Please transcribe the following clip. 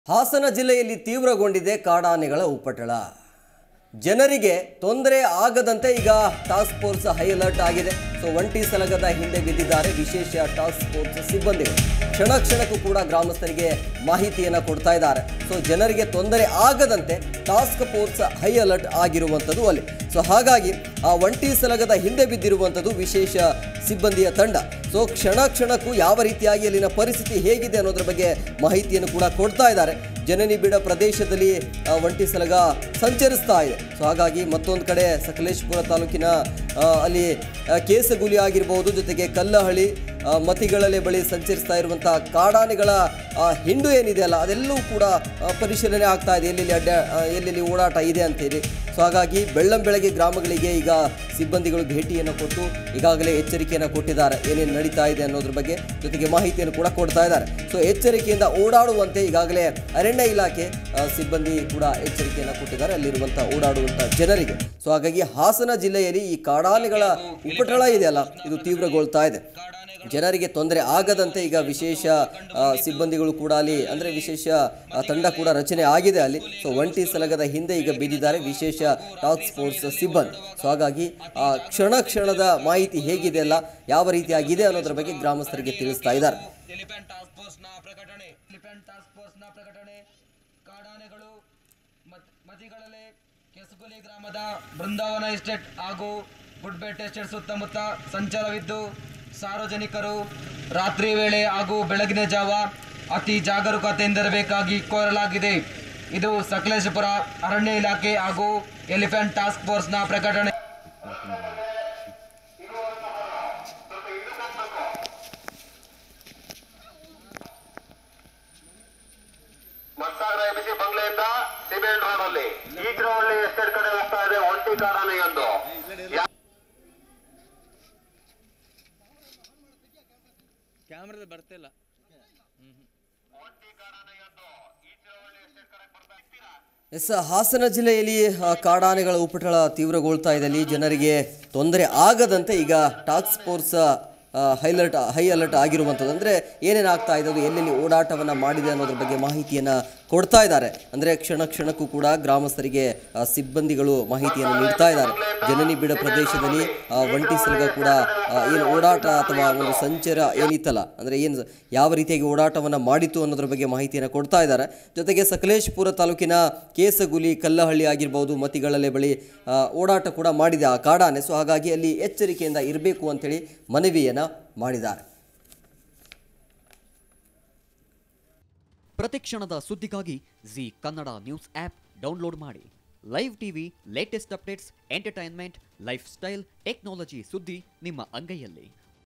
ಹಾಸನ ಜಿಲ್ಲೆಯಲ್ಲಿ ತೀವ್ರಗೊಂಡಿದೆ ಕಾಡಾನೆಗಳ ಉಪಟಳ ಜನರಿಗೆ ತೊಂದರೆ ಆಗದಂತೆ ಈಗ ಟಾಸ್ಕ್ ಫೋರ್ಸ್ ಹೈ ಅಲರ್ಟ್ ಆಗಿದೆ ಸೊ ಒಂಟಿ ಸಲಗದ ಹಿಂದೆ ಬಿದ್ದಿದ್ದಾರೆ ವಿಶೇಷ ಟಾಸ್ಕ್ ಫೋರ್ಸ್ ಸಿಬ್ಬಂದಿಗಳು ಕ್ಷಣ ಕ್ಷಣಕ್ಕೂ ಕೂಡ ಗ್ರಾಮಸ್ಥರಿಗೆ ಮಾಹಿತಿಯನ್ನು ಕೊಡ್ತಾ ಇದ್ದಾರೆ ಸೊ ಜನರಿಗೆ ತೊಂದರೆ ಆಗದಂತೆ ಟಾಸ್ಕ್ ಫೋರ್ಸ್ ಹೈ ಅಲರ್ಟ್ ಆಗಿರುವಂಥದ್ದು ಅಲ್ಲಿ ಸೊ ಹಾಗಾಗಿ ಆ ಒಂಟಿ ಸಲಗದ ಹಿಂದೆ ಬಿದ್ದಿರುವಂಥದ್ದು ವಿಶೇಷ ಸಿಬ್ಬಂದಿಯ ತಂಡ ಸೊ ಕ್ಷಣ ಕ್ಷಣಕ್ಕೂ ಯಾವ ರೀತಿಯಾಗಿ ಅಲ್ಲಿನ ಪರಿಸ್ಥಿತಿ ಹೇಗಿದೆ ಅನ್ನೋದ್ರ ಬಗ್ಗೆ ಮಾಹಿತಿಯನ್ನು ಕೂಡ ಕೊಡ್ತಾ ಇದ್ದಾರೆ ಜನನಿಬಿಡ ಪ್ರದೇಶದಲ್ಲಿ ಆ, ಒಂಟಿ ಸಲಗ ಸಂಚರಿಸ್ತಾ ಇದೆ ಸೊ ಹಾಗಾಗಿ ಮತ್ತೊಂದು ಕಡೆ ಸಕಲೇಶಪುರ ತಾಲೂಕಿನ ಆ, ಅಲ್ಲಿ ಆ, ಕೇಸಗುಲಿ ಆಗಿರ್ಬೋದು ಜೊತೆಗೆ ಕಲ್ಲಹಳ್ಳಿ ಆ, ಮತಿಗಳಲ್ಲಿ ಬಳಿ ಸಂಚರಿಸ್ತಾ ಇರುವಂಥ ಕಾಡಾನೆಗಳ ಆ, ಹಿಂಡು ಏನಿದೆ ಅಲ್ಲ ಅದೆಲ್ಲವೂ ಕೂಡ ಆ, ಪರಿಶೀಲನೆ ಆಗ್ತಾ ಇದೆ ಎಲ್ಲೆಲ್ಲಿ ಅಡ್ಡ ಆ, ಎಲ್ಲೆಲ್ಲಿ ಓಡಾಟ ಇದೆ ಅಂತೇಳಿ ಸೊ ಹಾಗಾಗಿ ಬೆಳ್ಳಂ ಬೆಳಗ್ಗೆ ಗ್ರಾಮಗಳಿಗೆ ಈಗ ಸಿಬ್ಬಂದಿಗಳು ಭೇಟಿಯನ್ನು ಕೊಟ್ಟು ಈಗಾಗಲೇ ಎಚ್ಚರಿಕೆಯನ್ನು ಕೊಟ್ಟಿದ್ದಾರೆ ಏನೇನು ನಡೀತಾ ಇದೆ ಅನ್ನೋದ್ರ ಬಗ್ಗೆ ಜೊತೆಗೆ ಮಾಹಿತಿಯನ್ನು ಕೂಡ ಕೊಡ್ತಾ ಇದ್ದಾರೆ ಸೊ ಎಚ್ಚರಿಕೆಯಿಂದ ಓಡಾಡುವಂತೆ ಈಗಾಗಲೇ ಅರಣ್ಯ ಇಲಾಖೆ ಆ, ಸಿಬ್ಬಂದಿ ಕೂಡ ಎಚ್ಚರಿಕೆಯನ್ನು ಕೊಟ್ಟಿದ್ದಾರೆ ಅಲ್ಲಿರುವಂಥ ಓಡಾಡುವಂಥ ಜನರಿಗೆ ಸೊ ಹಾಗಾಗಿ ಹಾಸನ ಜಿಲ್ಲೆಯಲ್ಲಿ ಈ ಕಾಡಾನೆಗಳ ಉಪಟಳ ಇದೆಯಲ್ಲ ಇದು ತೀವ್ರಗೊಳ್ತಾ ಇದೆ ಜನರಿಗೆ ತೊಂದರೆ ಆಗದಂತೆ ಈಗ ವಿಶೇಷ ಆ, ಸಿಬ್ಬಂದಿಗಳು ಕೂಡ ಅಲ್ಲಿ ಅಂದರೆ ವಿಶೇಷ ಆ, ತಂಡ ಕೂಡ ರಚನೆ ಆಗಿದೆ ಅಲ್ಲಿ ಸೊ ಒಂಟಿ ಸಲಗದ ಹಿಂದೆ ಈಗ ಬಿದ್ದಿದ್ದಾರೆ ವಿಶೇಷ ಟಾಸ್ಕ್ ಫೋರ್ಸ್ ಸಿಬ್ಬಂದಿ ಸೊ ಹಾಗಾಗಿ ಆ ಕ್ಷಣ ಕ್ಷಣದ ಮಾಹಿತಿ ಹೇಗಿದೆ ಅಲ್ಲ ಯಾವ ರೀತಿಯಾಗಿದೆ ಅನ್ನೋದ್ರ ಬಗ್ಗೆ ಗ್ರಾಮಸ್ಥರಿಗೆ ತಿಳಿಸ್ತಾ ಇದ್ದಾರೆ ಎಲಿಫೆಂಟ್ ಟಾಸ್ಕ್ ಫೋರ್ಸ್ ನ ಪ್ರಕಟಣೆ ಎಲಿಫೆಂಟ್ ಟಾಸ್ಕ್ ಫೋರ್ಸ್ ನ ಪ್ರಕಟಣೆ ಕಾಡಾನೆಗಳು ಮತ್- ಮತಿಗಳಲ್ಲಿ ಕೆಸಗುಲಿ ಗ್ರಾಮದ ಬೃಂದಾವನ ಎಸ್ಟೇಟ್ ಹಾಗೂ ಗುಡ್ಬೆಟ್ ಎಸ್ಟೇಟ್ ಸುತ್ತಮುತ್ತ ಸಂಚಾರವಿದ್ದು ಸಾರ್ವಜನಿಕರು ರಾತ್ರಿ ವೇಳೆ ಹಾಗೂ ಬೆಳಗಿನ ಜಾವ ಅತಿ ಜಾಗರೂಕತೆಯಿಂದಿರಬೇಕಾಗಿ ಕೋರಲಾಗಿದೆ ಇದು ಸಕಲೇಶಪುರ ಅರಣ್ಯ ಇಲಾಖೆ ಹಾಗೂ ಎಲಿಫೆಂಟ್ ಟಾಸ್ಕ್ ಫೋರ್ಸ್ನ ಪ್ರಕಟಣೆ ಮತ್ತಾಗ್ರ ಎಬಿಸಿ ಬಂಗ್ಲೆಯಿಂದ ಸಿಮೆಂಟ್ ರೋಡ್ ಅಲ್ಲಿ ಈಗ್ರಹಳ್ಳಿ ಎಸ್ಟೇಟ್ ಕಡೆ ಹೋಗ್ತಾ ಇದೆ ಒಂಟಿ ಕಾಡಾನೆ ಎಂದು ಕ್ಯಾಮ್ರದ ಬರ್ತಿಲ್ಲ ಎಸ್ ಹಾಸನ ಜಿಲ್ಲೆಯಲ್ಲಿ ಆ, ಕಾಡಾನೆಗಳ ಉಪಟಳ ತೀವ್ರಗೊಳ್ತಾ ಇದೆ ಅಲ್ಲಿ ಜನರಿಗೆ ತೊಂದರೆ ಆಗದಂತೆ ಈಗ task force high alert high alert ಆಗಿರುವಂಥದ್ದು ಅಂದರೆ ಏನೇನು ಆಗ್ತಾ ಇದೆ ಅದು ಎಲ್ಲೆಲ್ಲಿ ಓಡಾಟವನ್ನು ಮಾಡಿದೆ ಅನ್ನೋದ್ರ ಬಗ್ಗೆ ಮಾಹಿತಿಯನ್ನು ಕೊಡ್ತಾ ಇದ್ದಾರೆ ಅಂದರೆ ಕ್ಷಣ ಕ್ಷಣಕ್ಕೂ ಕೂಡ ಗ್ರಾಮಸ್ಥರಿಗೆ ಆ, ಸಿಬ್ಬಂದಿಗಳು ಮಾಹಿತಿಯನ್ನು ನೀಡ್ತಾ ಇದ್ದಾರೆ ಜನನಿಬಿಡ ಪ್ರದೇಶದಲ್ಲಿ ಆ, ಒಂಟಿ ಸಲಗ ಕೂಡ ಆ, ಏನು ಓಡಾಟ ಅಥವಾ ಒಂದು ಸಂಚಾರ ಏನಿತ್ತಲ್ಲ ಅಂದರೆ ಏನು ಯಾವ ರೀತಿಯಾಗಿ ಓಡಾಟವನ್ನು ಮಾಡಿತು ಅನ್ನೋದ್ರ ಬಗ್ಗೆ ಮಾಹಿತಿಯನ್ನು ಕೊಡ್ತಾ ಇದ್ದಾರೆ ಜೊತೆಗೆ ಸಕಲೇಶಪುರ ತಾಲೂಕಿನ ಕೇಸಗುಲಿ ಕಲ್ಲಹಳ್ಳಿ ಆಗಿರ್ಬೋದು ಮತಿಗಳಲೆ ಬಳಿ ಆ, ಓಡಾಟ ಕೂಡ ಮಾಡಿದೆ ಆ ಕಾಡಾನೆ ಸೊ ಹಾಗಾಗಿ ಅಲ್ಲಿ ಎಚ್ಚರಿಕೆಯಿಂದ ಇರಬೇಕು ಅಂತೇಳಿ ಮನವಿಯನ್ನು ಮಾಡಿದ್ದಾರೆ ಪ್ರತಿಕ್ಷಣದ ಸುದ್ದಿಗಾಗಿ Zee Kannada news app download ಮಾಡಿ live TV latest updates entertainment lifestyle technology ಸುದ್ದಿ ನಿಮ್ಮ ಅಂಗೈಯಲ್ಲಿ